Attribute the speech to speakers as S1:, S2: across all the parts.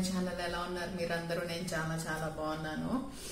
S1: channel ఎలా ఉన్నారు మీరందరూ నేను చాలా చాలా బాగున్నాను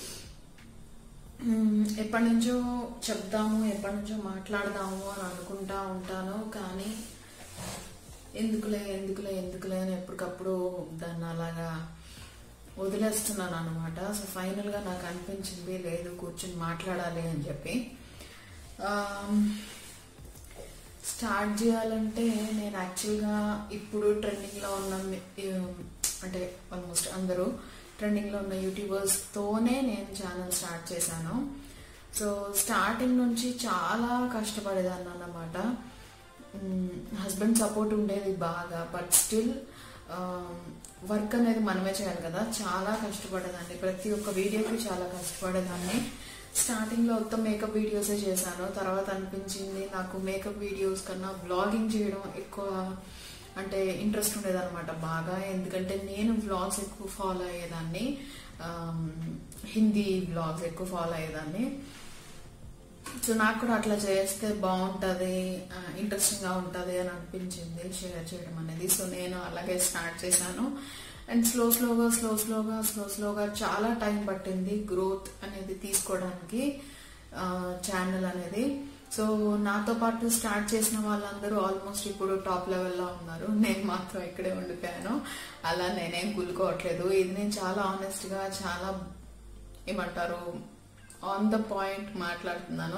S1: మ్మ్, ఎప్పటి నుంచో చెప్దాము ఎప్పటి నుంచో మాట్లాడదాము అని అనుకుంటా ఉంటాను కానీ ఎందుకులే ఎందుకులే ఎందుకులే అని ఎప్పటికప్పుడు దాన్ని అలాగా వదిలేస్తున్నాను అనమాట సో ఫైనల్గా నాకు అనిపించింది లేదు కూర్చొని మాట్లాడాలి అని చెప్పి ఆమ్, స్టార్ట్ చేయాలంటే నేను యాక్చువల్గా ఇప్పుడు ట్రెండింగ్లో ఉన్న మి- అంటే ఆల్మోస్ట్ అందరూ ట్రెండింగ్లో ఉన్న యూట్యూబర్స్తోనే నేను ఛానల్ స్టార్ట్ చేశాను సో స్టార్టింగ్ నుంచి చాలా కష్టపడేదాన్ని అన్నమాట హస్బెండ్ సపోర్ట్ ఉండేది బాగా బట్ స్టిల్ వర్క్ అనేది మనమే చేయాలి కదా చాలా కష్టపడేదాన్ని ప్రతి ఒక్క వీడియోకి చాలా కష్టపడేదాన్ని స్టార్టింగ్ లో మొత్తం మేకప్ వీడియోసే చేశాను తర్వాత అనిపించింది నాకు మేకప్ వీడియోస్ కన్నా బ్లాగింగ్ చేయడం ఎక్కువ అంటే ఇంట్రెస్ట్ ఉండేదన్నమాట బాగా ఎందుకంటే నేను వ్లాగ్స్ ఎక్కువ ఫాలో అయ్యేదాన్ని ఆమ్, హిందీ వ్లాగ్స్ ఎక్కువ ఫాలో అయ్యేదాన్ని సో నాకు కూడా అట్లా చేస్తే బాగుంటది ఇంట్రెస్టింగ్ గా ఉంటది అని అనిపించింది షేర్ చేయడం అనేది సో నేను అలాగే స్టార్ట్ చేశాను అండ్ స్లో స్లోగా స్లో స్లోగా స్లో స్లోగా చాలా టైం పట్టింది గ్రోత్ అనేది తీసుకోవడానికి ఛానల్ అనేది సో నాతో పాటు స్టార్ట్ చేసిన వాళ్ళందరూ ఆల్మోస్ట్ ఇప్పుడు టాప్ లెవెల్లో ఉన్నారు నేను మాత్రం ఇక్కడే ఉండిపోయాను అలా నేనేం కూలుకోవట్లేదు ఇది నేను చాలా ఆనెస్ట్ గా చాలా ఏమంటారు ఆన్ ద పాయింట్ మాట్లాడుతున్నాను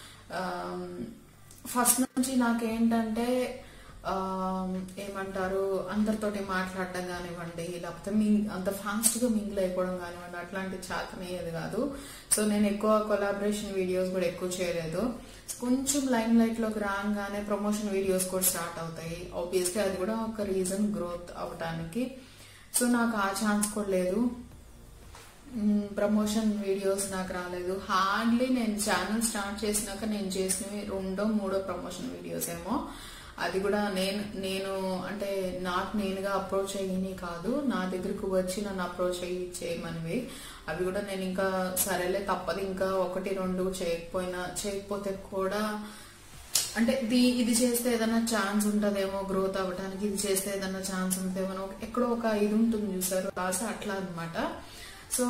S1: ఫస్ట్ నుంచి నాకేంటంటే ఆమ్, ఏమంటారు అందరితోటి మాట్లాడడం కానివ్వండి లేకపోతే మింగ్ అంత ఫాస్ట్ గా మింగిల్ అయిపోవడం కానివ్వండి అట్లాంటి చాతనయ్యేది కాదు సో నేను ఎక్కువ కొలాబరేషన్ వీడియోస్ కూడా ఎక్కువ చేయలేదు కొంచెం లైమ్ లైట్ లోకి రాగానే ప్రమోషన్ వీడియోస్ కూడా స్టార్ట్ అవుతాయి ఆబ్వియస్లీ అది కూడా ఒక రీజన్ గ్రోత్ అవటానికి సో నాకు ఆ ఛాన్స్ కూడా లేదు ప్రమోషన్ వీడియోస్ నాకు రాలేదు హార్డ్లీ నేను ఛానల్ స్టార్ట్ చేసినాక నేను చేసినవి రెండో మూడో ప్రమోషన్ వీడియోస్ ఏమో అది కూడా నేను నేను అంటే నాకు నేనుగా అప్రోచ్ అయ్యి కాదు నా దగ్గరకు వచ్చి నన్ను అప్రోచ్ అయ్యి చేయమనివి అవి కూడా నేను ఇంకా సరేలే తప్పదు ఇంకా ఒకటి రెండు చేయకపోయినా చేయకపోతే కూడా అంటే ఇది ఇది చేస్తే ఏదైనా ఛాన్స్ ఉంటదేమో గ్రోత్ అవ్వడానికి ఇది చేస్తే ఏదైనా ఛాన్స్ ఉంటుందేమో ఎక్కడో ఒక ఇది ఉంటుంది చూసారు ఆశ అట్లా అన్నమాట సో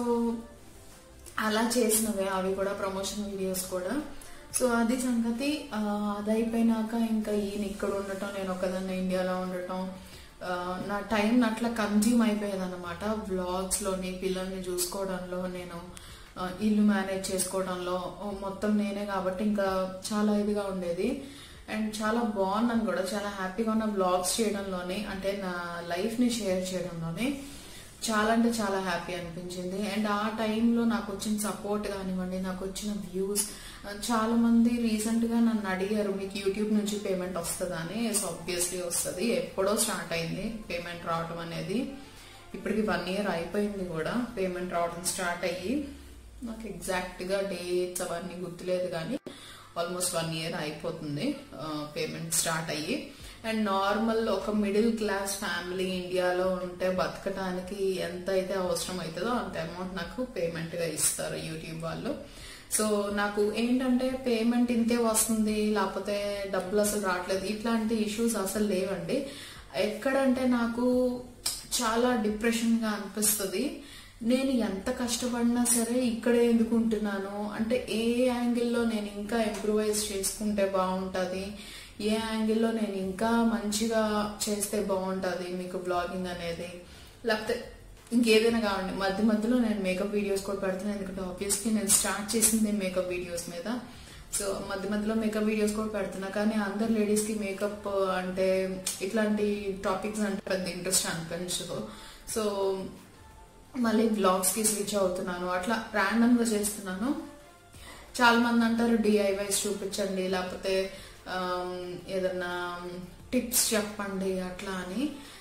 S1: అలా చేసినవే అవి కూడా ప్రమోషన్ వీడియోస్ కూడా సో అది సంగతి ఆ, అది అయిపోయినాక ఇంకా ఈయన ఇక్కడ ఉండటం నేను ఒకదాన్ని ఇండియాలో ఉండటం ఆ, నా టైం అట్లా కన్జ్యూమ్ అయిపోయేది అనమాట వ్లాగ్స్ లోని పిల్లల్ని చూసుకోవడంలో నేను ఆ, ఇల్లు మేనేజ్ చేసుకోవడంలో ఓ, మొత్తం నేనే కాబట్టి ఇంకా చాలా ఇదిగా ఉండేది అండ్ చాలా బాగున్నాను కూడా చాలా హ్యాపీగా ఉన్న వ్లాగ్స్ చేయడంలోనే అంటే నా లైఫ్ ని షేర్ చేయడంలోనే చాలా అంటే చాలా హ్యాపీ అనిపించింది అండ్ ఆ టైంలో నాకు వచ్చిన సపోర్ట్ కానివ్వండి నాకు వచ్చిన వ్యూస్ చాలా మంది రీసెంట్ గా నన్ను అడిగారు మీకు యూట్యూబ్ నుంచి పేమెంట్ వస్తుందా అని ఆబ్వియస్లీ వస్తుంది ఎప్పుడో స్టార్ట్ అయింది పేమెంట్ రావడం అనేది ఇప్పటికి వన్ ఇయర్ అయిపోయింది కూడా పేమెంట్ రావడం స్టార్ట్ అయ్యి నాకు ఎగ్జాక్ట్ గా డేట్స్ అవన్నీ గుర్తులేదు కానీ ఆల్మోస్ట్ వన్ ఇయర్ అయిపోతుంది పేమెంట్ స్టార్ట్ అయ్యి అండ్ నార్మల్ ఒక మిడిల్ క్లాస్ ఫ్యామిలీ ఇండియాలో ఉంటే బతకడానికి ఎంత అయితే అవసరం అవుతుందో అంత అమౌంట్ నాకు పేమెంట్ గా ఇస్తారు యూట్యూబ్ వాళ్ళు సో నాకు ఏంటంటే పేమెంట్ ఇంతే వస్తుంది లేకపోతే డబ్బులు అసలు రావట్లేదు ఇట్లాంటి ఇష్యూస్ అసలు లేవండి ఎక్కడంటే నాకు చాలా డిప్రెషన్ గా అనిపిస్తుంది నేను ఎంత కష్టపడినా సరే ఇక్కడే ఎందుకు ఉంటున్నాను అంటే ఏ యాంగిల్లో నేను ఇంకా ఇంప్రూవైజ్ చేసుకుంటే బాగుంటది ఏ యాంగిల్లో నేను ఇంకా మంచిగా చేస్తే బాగుంటది మీకు బ్లాగింగ్ అనేది లేకపోతే ఇంకేదైనా కావండి మధ్య మధ్యలో నేను మేకప్ వీడియోస్ కూడా పెడుతున్నాను ఎందుకంటే ఆబ్వియస్లీ నేను స్టార్ట్ చేసింది మేకప్ వీడియోస్ మీద సో మధ్య మధ్యలో మేకప్ వీడియోస్ కూడా పెడుతున్నా కానీ అందరు లేడీస్ కి మేకప్ అంటే ఇట్లాంటి టాపిక్స్ అంటే పెద్ద ఇంట్రెస్ట్ అనిపించదు సో మళ్ళీ బ్లాగ్స్ కి స్విచ్ అవుతున్నాను అట్లా ర్యాండమ్ గా చేస్తున్నాను చాలా మంది అంటారు డిఐవైస్ చూపించండి లేకపోతే ఆమ్, ఏదన్నా టిప్స్ చెప్పండి అట్లా అని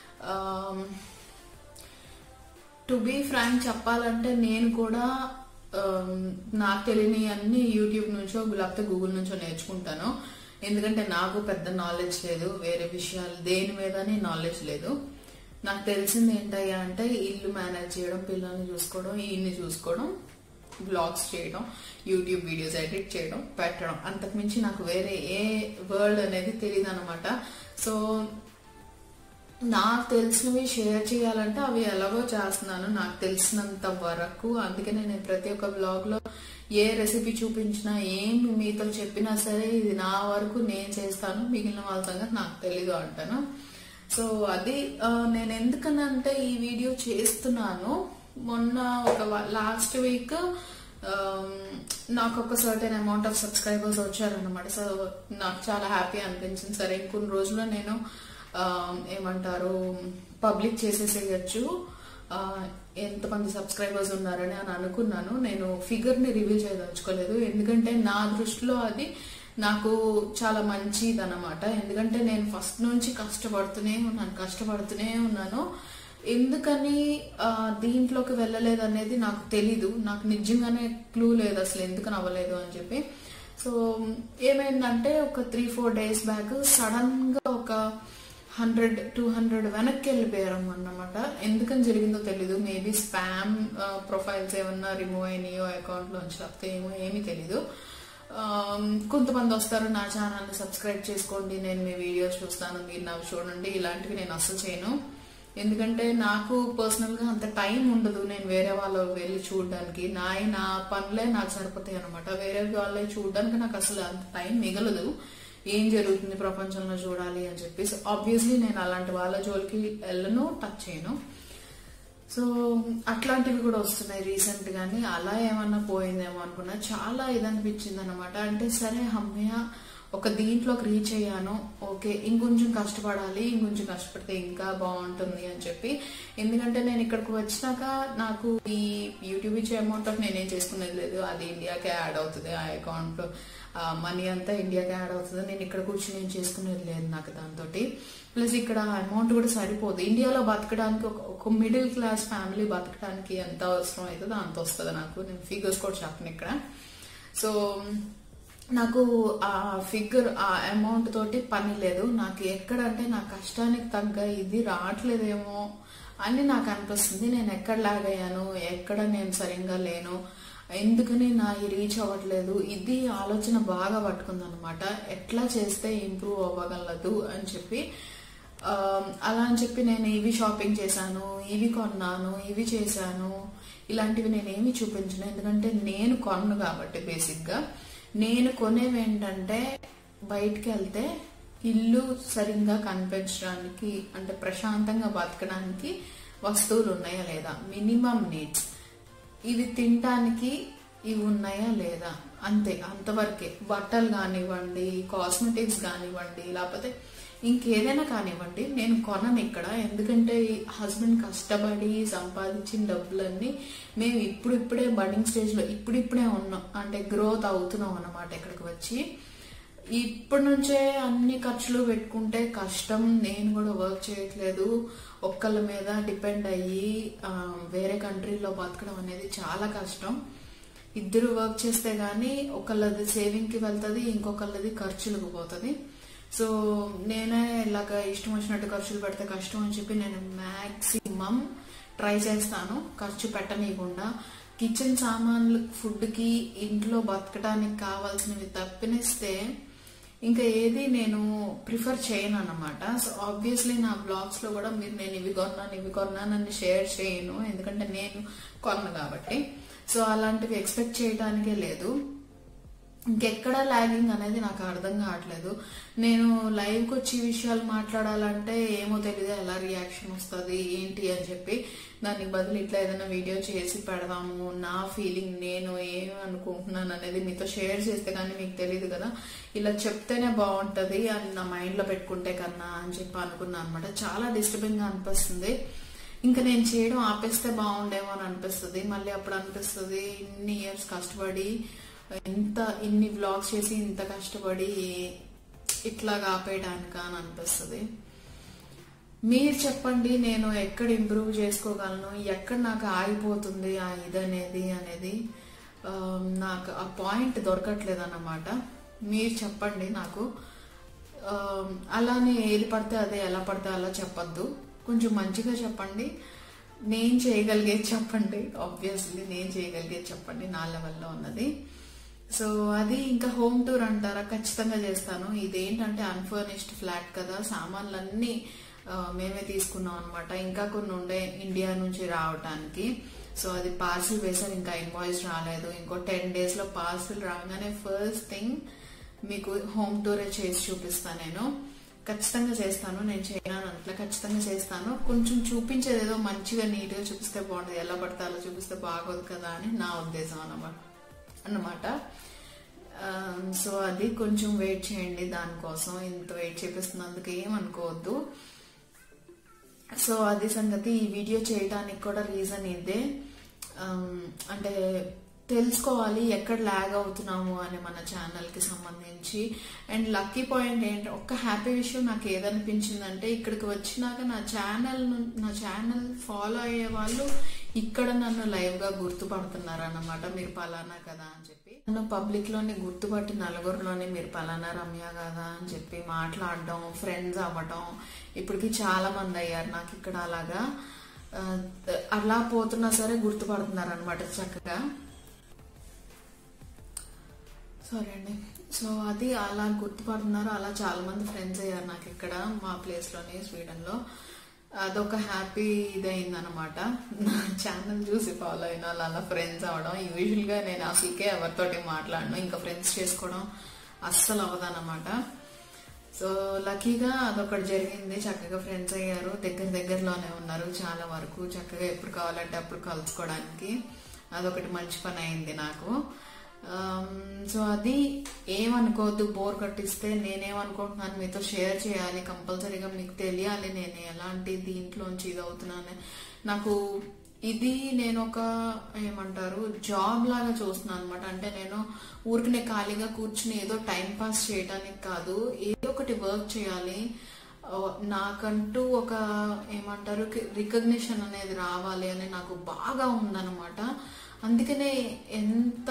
S1: టు బీ ఫ్రాంక్ చెప్పాలంటే నేను కూడా ఆమ్, నాకు తెలియని అన్ని యూట్యూబ్ నుంచో లేకపోతే గూగుల్ నుంచో నేర్చుకుంటాను ఎందుకంటే నాకు పెద్ద నాలెడ్జ్ లేదు వేరే విషయాలు దేని మీదనే నాలెడ్జ్ లేదు నాకు తెలిసింది ఏంటయ్యా అంటే ఇల్లు మేనేజ్ చేయడం పిల్లల్ని చూసుకోవడం ఈయన్ని చూసుకోవడం బ్లాగ్స్ చేయడం యూట్యూబ్ వీడియోస్ ఎడిట్ చేయడం పెట్టడం అంతకుమించి నాకు వేరే ఏ వరల్డ్ అనేది తెలియదు అనమాట సో నాకు తెలిసినవి షేర్ చేయాలంటే అవి ఎలాగో చేస్తున్నాను నాకు తెలిసినంత వరకు అందుకే నేను ప్రతి ఒక్క బ్లాగ్ లో ఏ రెసిపీ చూపించినా ఏం మీతో చెప్పినా సరే ఇది నా వరకు నేను చేస్తాను మిగిలిన వాళ్ళ సంగతి నాకు తెలీదు అంటాను సో అది ఆ, నేను ఎందుకనంటే ఈ వీడియో చేస్తున్నాను మొన్న ఒక లాస్ట్ వీక్ నాకు ఒక సర్టెన్ అమౌంట్ ఆఫ్ సబ్స్క్రైబర్స్ వచ్చారనమాట సో నాకు చాలా హ్యాపీ అనిపించింది సరే ఇంకొన్ని రోజుల్లో నేను ఆ, ఏమంటారు పబ్లిక్ చేసేసేయచ్చు ఆ, ఎంతమంది సబ్స్క్రైబర్స్ ఉన్నారని అని అనుకున్నాను నేను ఫిగర్ ని రివీల్ చేయదలుచుకోలేదు ఎందుకంటే నా దృష్టిలో అది నాకు చాలా మంచిది అనమాట ఎందుకంటే నేను ఫస్ట్ నుంచి కష్టపడుతూనే ఉన్నాను కష్టపడుతూనే ఉన్నాను ఎందుకని ఆ, దీంట్లోకి వెళ్ళలేదు అనేది నాకు తెలీదు నాకు నిజంగానే క్లూ లేదు అసలు ఎందుకని అవ్వలేదు అని చెప్పి సో ఏమైందంటే ఒక three four days back sudden గా ఒక హండ్రెడ్ టూ హండ్రెడ్ వెనక్కి వెళ్ళిపోయారు అన్నమాట ఎందుకని జరిగిందో తెలీదు మేబీ స్పామ్ ప్రొఫైల్స్ ఏమన్నా రిమూవ్ అయినాయో అకౌంట్ లోంచి లేకపోతే ఏమో ఏమీ తెలీదు ఆమ్, కొంతమంది వస్తారు నా ఛానల్ ని సబ్స్క్రైబ్ చేసుకోండి నేను మీ వీడియోస్ చూస్తాను మీరు నవ్వు చూడండి ఇలాంటివి నేను అస్సలు చేయను ఎందుకంటే నాకు పర్సనల్ గా అంత టైం ఉండదు నేను వేరే వాళ్ళు వెళ్ళి చూడడానికి నా నా పనులే నాకు సరిపోతాయి అనమాట వేరే వాళ్ళే చూడడానికి నాకు అసలు అంత టైం మిగలదు ఏం జరుగుతుంది ప్రపంచంలో చూడాలి అని చెప్పి సో ఆబ్వియస్లీ నేను అలాంటి వాళ్ళ జోలికి వెళ్ళను టచ్ చేయను సో అట్లాంటివి కూడా వస్తున్నాయి రీసెంట్ గాని అలా ఏమన్నా పోయిందేమో అనుకున్నా చాలా ఇది అనిపించింది అనమాట అంటే సరే అమ్మయ్య ఒక దీంట్లోకి రీచ్ అయ్యాను ఓకే ఇంకొంచెం కష్టపడాలి ఇంకొంచెం కష్టపడితే ఇంకా బాగుంటుంది అని చెప్పి ఎందుకంటే నేను ఇక్కడికి వచ్చినాక నాకు ఈ యూట్యూబ్ ఇచ్చే అమౌంట్ నేనేం చేసుకునేది లేదు అది ఇండియాకే యాడ్ అవుతుంది ఆ అకౌంట్ మనీ అంతా ఇండియాకి యాడ్ అవుతుంది నేను ఇక్కడ కూర్చొని నేను చేసుకునేది లేదు నాకు దాంతో ప్లస్ ఇక్కడ అమౌంట్ కూడా సరిపోదు ఇండియాలో బతకడానికి ఒక ఒక మిడిల్ క్లాస్ ఫ్యామిలీ బతకడానికి ఎంత అవసరం అవుతుందో అంత వస్తుంది నాకు నేను ఫిగర్స్ కూడా చెప్పను ఇక్కడ సో నాకు ఆ ఫిగర్ ఆ అమౌంట్ తోటి పని లేదు నాకు ఎక్కడంటే నా కష్టానికి తగ్గ ఇది రావట్లేదేమో అని నాకు అనిపిస్తుంది నేను ఎక్కడ లాగయ్యాను ఎక్కడ నేను సరిగ్గా లేను ఎందుకని నా ఈ రీచ్ అవ్వట్లేదు ఇది ఆలోచన బాగా పట్టుకుంది అనమాట ఎట్లా చేస్తే ఇంప్రూవ్ అవ్వగలదు అని చెప్పి ఆ, అలా అని చెప్పి నేను ఇవి షాపింగ్ చేశాను ఇవి కొన్నాను ఇవి చేశాను ఇలాంటివి నేను ఏమి చూపించను ఎందుకంటే నేను కొన్ను కాబట్టి బేసిక్ గా నేను కొనేవి ఏంటంటే బయటికి వెళ్తే ఇల్లు సరిగ్గా కనిపించడానికి అంటే ప్రశాంతంగా బతకడానికి వస్తువులు ఉన్నాయా లేదా మినిమం నీడ్స్ ఇవి తినడానికి ఇవి ఉన్నాయా లేదా అంతే అంతవరకే బట్టలు కానివ్వండి కాస్మెటిక్స్ కానివ్వండి లేకపోతే ఇంకేదైనా కానివ్వండి నేను కొనను ఇక్కడ ఎందుకంటే హస్బెండ్ కష్టపడి సంపాదించిన డబ్బులన్నీ మేము ఇప్పుడిప్పుడే బడ్డింగ్ స్టేజ్ లో ఇప్పుడిప్పుడే ఉన్నాం అంటే గ్రోత్ అవుతున్నాం అన్నమాట ఇక్కడికి వచ్చి ఇప్పటి నుంచే అన్ని ఖర్చులు పెట్టుకుంటే కష్టం నేను కూడా వర్క్ చేయట్లేదు ఒక్కళ్ళ మీద డిపెండ్ అయ్యి ఆ, వేరే కంట్రీలో బతకడం అనేది చాలా కష్టం ఇద్దరు వర్క్ చేస్తే గానీ ఒకళ్ళది సేవింగ్ కి వెళ్తుంది ఇంకొకళ్ళది ఖర్చులకు పోతుంది సో నేనే ఇలాగ ఇష్టం వచ్చినట్టు ఖర్చులు పెడితే కష్టం అని చెప్పి నేను మాక్సిమం ట్రై చేస్తాను ఖర్చు పెట్టనీయకుండా కిచెన్ సామాన్లు ఫుడ్ కి ఇంట్లో బతకడానికి కావాల్సినవి తప్పినిస్తే ఇంకా ఏది నేను ప్రిఫర్ చేయను అన్నమాట సో ఆబ్వియస్లీ నా బ్లాగ్స్ లో కూడా మీరు నేను ఇవి కొన్నాను ఇవి కొన్నానని షేర్ చేయను ఎందుకంటే నేను కొన్న కాబట్టి సో అలాంటివి ఎక్స్పెక్ట్ చేయడానికే లేదు ఇంకెక్కడ లాగింగ్ అనేది నాకు అర్థం కావట్లేదు నేను లైవ్ కి వచ్చి ఈ విషయాలు మాట్లాడాలంటే ఏమో తెలియదు ఎలా రియాక్షన్ వస్తుంది ఏంటి అని చెప్పి దానికి బదులు ఇట్లా ఏదైనా వీడియో చేసి పెడదాము నా ఫీలింగ్ నేను ఏం అనుకుంటున్నాను అనేది మీతో షేర్ చేస్తే కానీ మీకు తెలియదు కదా ఇలా చెప్తేనే బాగుంటది అని నా మైండ్ లో పెట్టుకుంటే కన్నా అని చెప్పి అనుకున్నాను అనమాట చాలా డిస్టర్బింగ్ గా అనిపిస్తుంది ఇంకా నేను చేయడం ఆపేస్తే బాగుండేమో అని అనిపిస్తుంది మళ్ళీ అప్పుడు అనిపిస్తుంది ఇన్ని ఇయర్స్ కష్టపడి ఇంత ఇన్ని వ్లాగ్స్ చేసి ఇంత కష్టపడి ఇట్లా ఆపేయడానిక అని అనిపిస్తుంది మీరు చెప్పండి నేను ఎక్కడ ఇంప్రూవ్ చేసుకోగలను ఎక్కడ నాకు ఆగిపోతుంది ఆ ఇది అనేది అనేది ఆ, నాకు ఆ పాయింట్ దొరకట్లేదు అన్నమాట మీరు చెప్పండి నాకు ఆ, అలానే ఏది పడితే అదే ఎలా పడితే అలా చెప్పొద్దు కొంచెం మంచిగా చెప్పండి నేను చేయగలిగేది చెప్పండి ఆబ్వియస్లీ నేను చేయగలిగేది చెప్పండి నా లెవెల్లో ఉన్నది సో అది ఇంకా హోమ్ టూర్ అంటారా ఖచ్చితంగా చేస్తాను ఇదేంటంటే అన్ఫర్నిష్డ్ ఫ్లాట్ కదా సామాన్లన్నీ ఆ, మేమే తీసుకున్నాం అనమాట ఇంకా కొన్ని ఉండే ఇండియా నుంచి రావటానికి సో అది పార్సిల్ వేసారు ఇంకా ఇన్వాయిస్ రాలేదు ఇంకో టెన్ డేస్ లో పార్సిల్ రాగానే ఫస్ట్ థింగ్ మీకు హోమ్ టూరే చేసి చూపిస్తాను నేను ఖచ్చితంగా చేస్తాను నేను చేయను అట్లా ఖచ్చితంగా చేస్తాను కొంచెం చూపించేది ఏదో మంచిగా నీట్ గా చూపిస్తే బాగుంటుంది ఎలా పడితే అలా చూపిస్తే బాగోదు కదా అని నా ఉద్దేశం అన్నమాట అన్నమాట సో అది కొంచెం వెయిట్ చేయండి దానికోసం ఇంత వెయిట్ చేపిస్తున్నందుకు ఏమనుకోవద్దు సో అది సంగతి ఈ వీడియో చేయడానికి కూడా రీజన్ ఇదే ఆమ్, అంటే తెలుసుకోవాలి ఎక్కడ ల్యాగ్ అవుతున్నాము అని మన ఛానల్ కి సంబంధించి అండ్ లక్కీ పాయింట్ ఏంటి ఒక్క హ్యాపీ విషయం నాకు ఏదనిపించిందంటే ఇక్కడికి వచ్చినాక నా ఛానల్ నా ఛానల్ ఫాలో అయ్యే వాళ్ళు ఇక్కడ నన్ను లైవ్ గా గుర్తుపడుతున్నారు అన్నమాట మీరు పలానా కదా అని చెప్పి నన్ను పబ్లిక్ లోని గుర్తుపట్టి నలుగురిలోని మీరు పలానా రమ్య కదా అని చెప్పి మాట్లాడడం ఫ్రెండ్స్ అవ్వడం ఇప్పటికి చాలా మంది అయ్యారు నాకు ఇక్కడ అలాగా ఆ, అలా పోతున్నా సరే గుర్తుపడుతున్నారు అనమాట చక్కగా సారీ అండి సో అది అలా గుర్తుపడుతున్నారు అలా చాలా మంది ఫ్రెండ్స్ అయ్యారు నాకు ఇక్కడ మా ప్లేస్ లోని స్వీడన్ లో అదొక హ్యాపీ ఇదైంది అనమాట నా ఛానల్ చూసి ఫాలో అయిన వాళ్ళు అలా ఫ్రెండ్స్ అవడం యూజువల్ గా నేను అసలుకే ఎవరితోటి మాట్లాడను ఇంకా ఫ్రెండ్స్ చేసుకోవడం అస్సలు అవ్వదన్నమాట సో లక్కీగా అదొకటి జరిగింది చక్కగా ఫ్రెండ్స్ అయ్యారు దగ్గర దగ్గరలోనే ఉన్నారు చాలా వరకు చక్కగా ఎప్పుడు కావాలంటే అప్పుడు కలుసుకోవడానికి అదొకటి మంచి పని అయింది నాకు ఆమ్, సో అది ఏమనుకోవద్దు బోర్ కట్టిస్తే నేనేమనుకుంటున్నాను మీతో షేర్ చేయాలి కంపల్సరీగా మీకు తెలియాలి నేను ఎలాంటి దీంట్లోంచి ఇది అవుతున్నాను నాకు ఇది నేను ఒక ఏమంటారు జాబ్ లాగా చూస్తున్నాను అనమాట అంటే నేను ఊరికనే ఖాళీగా కూర్చుని ఏదో టైం పాస్ చేయడానికి కాదు ఏదో ఒకటి వర్క్ చేయాలి ఆ, నాకంటూ ఒక ఏమంటారు రికగ్నిషన్ అనేది రావాలి అని నాకు బాగా ఉందన్నమాట అందుకనే ఎంత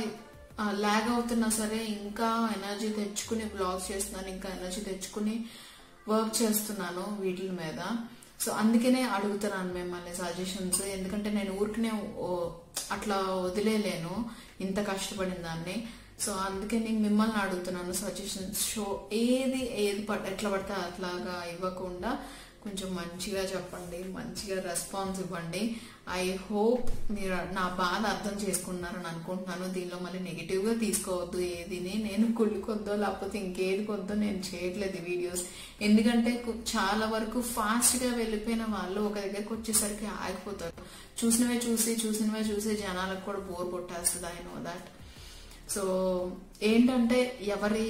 S1: లాగ్ అవుతున్నా సరే ఇంకా ఎనర్జీ తెచ్చుకుని బ్లాగ్స్ చేస్తున్నాను ఇంకా ఎనర్జీ తెచ్చుకుని వర్క్ చేస్తున్నాను వీటి మీద సో అందుకనే అడుగుతున్నాను మిమ్మల్ని సజెషన్స్ ఎందుకంటే నేను ఊరికనే ఓ- అట్లా వదిలేలేను ఇంత కష్టపడిన దాన్ని సో అందుకే నేను మిమ్మల్ని అడుగుతున్నాను సజెషన్స్ షో ఏది ఏది పట్- ఎట్లా పడితే అట్లాగా ఇవ్వకుండా కొంచెం మంచిగా చెప్పండి మంచిగా రెస్పాన్స్ ఇవ్వండి ఐ హోప్ మీరు నా బాధ అర్థం చేసుకున్నారని అనుకుంటున్నాను దీనిలో మళ్ళీ నెగిటివ్ గా తీసుకోవద్దు ఏదిని నేను కుళ్ళు కొద్దో లేకపోతే ఇంకేది కొద్దో నేను చేయట్లేదు ఈ వీడియోస్ ఎందుకంటే కు- చాలా వరకు ఫాస్ట్ గా వెళ్ళిపోయిన వాళ్ళు ఒక దగ్గరికి వచ్చేసరికి ఆగిపోతారు చూసినవే చూసి చూసినవే చూసి జనాలకు కూడా బోర్ కొట్టేస్తుంది ఐ నో దాట్ సో ఏంటంటే ఎవరి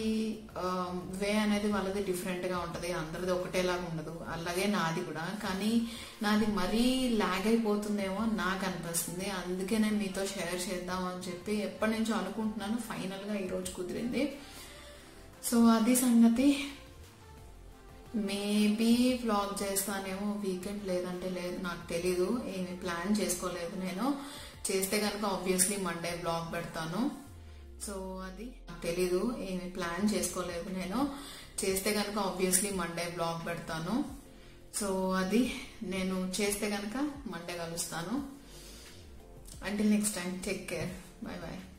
S1: వే అనేది వాళ్ళది డిఫరెంట్ గా ఉంటది అందరిది ఒకటేలాగా ఉండదు అలాగే నాది కూడా కానీ నాది మరీ లాగ్ అయిపోతుందేమో నాకు అనిపిస్తుంది అందుకే నేను మీతో షేర్ చేద్దాం అని చెప్పి ఎప్పటి నుంచో అనుకుంటున్నాను ఫైనల్ గా ఈ రోజు కుదిరింది సో అది సంగతి మేబీ వ్లాగ్ చేస్తానేమో వీకెండ్ లేదంటే లేదు నాకు తెలీదు ఏమి ప్లాన్ చేసుకోలేదు నేను చేస్తే కనుక ఆబ్వియస్లీ మండే బ్లాగ్ పెడతాను సో అది నాకు తెలీదు ఏమి ప్లాన్ చేసుకోలేదు నేను చేస్తే కనుక ఆబ్వియస్లీ మండే బ్లాగ్ పెడతాను సో అది నేను చేస్తే కనుక మండే కలుస్తాను until next time take care bye bye